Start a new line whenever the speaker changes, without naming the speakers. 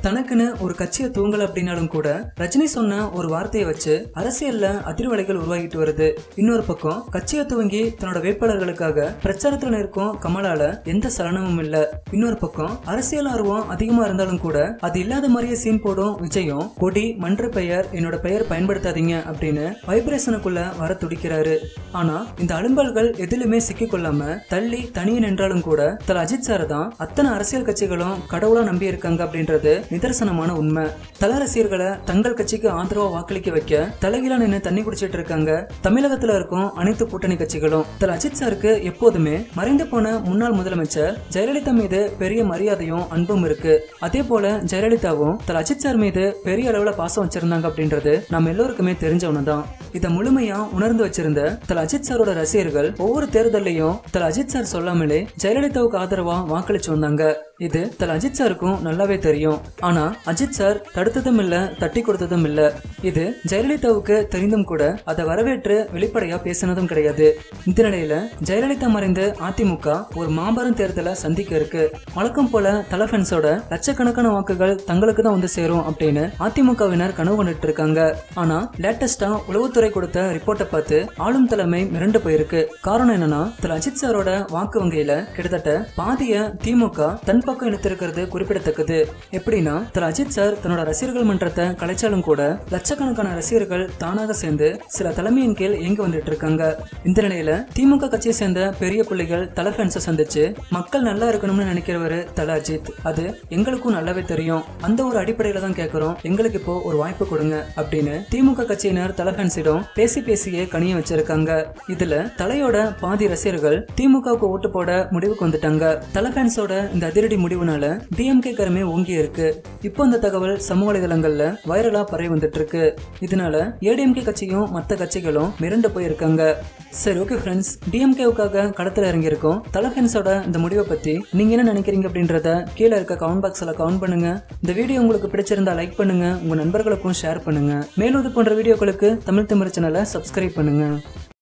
தனக்குன்னு ஒரு கட்சியை தூங்கல அப்படின்னாலும் கூட ரஜினி சொன்ன ஒரு வார்த்தையை வச்சு அரசியல்ல அதிர்வலைகள் உருவாகிட்டு வருது இன்னொரு பக்கம் கட்சியை துவங்கி தன்னோட வேட்பாளர்களுக்காக பிரச்சாரத்துல இருக்கும் கமலால எந்த சலனமும் இல்ல இன்னொரு பக்கம் அரசியல் ஆர்வம் அதிகமா இருந்தாலும் கூட அது இல்லாத மாதிரியே சீன் போடும் விஜயும் கொடி மன்ற பெயர் என்னோட பெயர் பயன்படுத்தாதீங்க அப்படின்னு வைப்ரேஷனுக்குள்ள வர துடிக்கிறாரு ஆனா இந்த அலும்பல்கள் எதிலுமே சிக்கிக் கொள்ளாம தள்ளி தனியே நின்றாலும் கூட தல அஜித் சார் தான் அத்தனை அரசியல் கட்சிகளும் கடவுளா நம்பி இருக்காங்க அப்படின்றது நிதர்சனமான உண்மை தல ரசிகர்களை தங்கள் கட்சிக்கு ஆதரவா வாக்களிக்க வைக்க தலைகீழா நின்று தண்ணி குடிச்சிட்டு இருக்காங்க தமிழகத்துல இருக்கும் அனைத்து கூட்டணி கட்சிகளும் தல அஜித் சாருக்கு எப்போதுமே மறைந்து போன முன்னாள் முதலமைச்சர் ஜெயலலிதா மீது பெரிய மரியாதையும் அன்பும் இருக்கு அதே போல ஜெயலலிதாவும் தல அஜித் சார் மீது பெரிய அளவுல பாசம் வச்சிருந்தாங்க அப்படின்றது நம்ம எல்லோருக்குமே தெரிஞ்ச ஒண்ணுதான் இதை முழுமையா உணர்ந்து வச்சிருந்த தல அஜித் சாரோட ரசிகர்கள் ஒவ்வொரு தேர்தலையும் தல அஜித் சார் சொல்லாமலே ஜெயலலிதாவுக்கு ஆதரவா வாக்களிச்சு வந்தாங்க இது தல அஜித் சாருக்கும் நல்லாவே தெரியும் ஆனா அஜித் சார் தடுத்ததும் இல்ல தட்டி கொடுத்ததும் இல்ல இது ஜெயலலிதாவுக்கு தெரிந்தும் கூட அதை வரவேற்று வெளிப்படையா பேசினதும் கிடையாது இந்த நிலையில ஜெயலலிதா மறைந்து அதிமுக ஒரு மாபெரும் தேர்தலை சந்திக்க இருக்கு வழக்கம் போல தல ஃபேன்ஸோட லட்சக்கணக்கான வாக்குகள் தங்களுக்கு தான் வந்து சேரும் அப்படின்னு அதிமுகவினர் கனவு கண்டுட்டு இருக்காங்க ஆனா லேட்டஸ்டா உளவுத்துறை கொடுத்த ரிப்போர்ட்டை பார்த்து ஆளும் தலைமை மிரண்டு போயிருக்கு காரணம் என்னன்னா திரு அஜித் சாரோட வாக்கு வங்கியில கிட்டத்தட்ட பாதிய திமுக தன் பக்கம் இழுத்திருக்கிறது குறிப்பிடத்தக்கது எப்படின்னா திரு அஜித் சார் தன்னோட ரசிகர்கள் மன்றத்தை கலைச்சாலும் கூட லட்சக்கணக்கான ரசிகர்கள் தானாக சேர்ந்து சில தலைமையின் கீழ் இயங்கி வந்துட்டு இருக்காங்க இந்த நிலையில திமுக கட்சியை சேர்ந்த பெரிய புள்ளிகள் தல ஃபேன்ஸை சந்திச்சு மக்கள் நல்லா இருக்கணும்னு நினைக்கிறவரு தல அஜித் அது எங்களுக்கும் நல்லாவே தெரியும் அந்த ஒரு அடிப்படையில தான் கேட்கிறோம் எங்களுக்கு இப்போ ஒரு வாய்ப்பு கொடுங்க அப்படின்னு திமுக கட்சியினர் தல ஃபேன்ஸிடம் பேசி பேசியே கனிய வச்சிருக்காங்க இதுல தலையோட பாதி ரசிகர்கள் திமுகவுக்கு ஓட்டு போட முடிவுக்கு வந்துட்டாங்க தல ஃபேன்ஸோட இந்த அதிரடி முடிவுனால டிஎம்கே கரமே ஓங்கி இருக்கு இப்போ இந்த தகவல் சமூக வலைதளங்கள்ல வைரலா பரவி வந்துட்டு இருக்கு இதனால ஏடிஎம்கே கட்சியும் மத்த கட்சிகளும் மிரண்டு போயிருக்காங்க சரி ஓகே ஃப்ரெண்ட்ஸ் டிஎம்கேவுக்காக களத்துல இறங்கி இருக்கோம் தல ஃபேன்ஸோட இந்த முடிவை பத்தி நீங்க என்ன நினைக்கிறீங்க அப்படின்றத கீழே இருக்க கமெண்ட் பாக்ஸ்ல கமெண்ட் பண்ணுங்க இந்த வீடியோ உங்களுக்கு பிடிச்சிருந்தா லைக் பண்ணுங்க உங்க நண்பர்களுக்கும் ஷேர் பண்ணுங்க மேலும் இது போன்ற வீடியோக்களுக்கு தமிழ் தமிழ் சேனலை சப்ஸ்கிரைப் பண்ணுங்க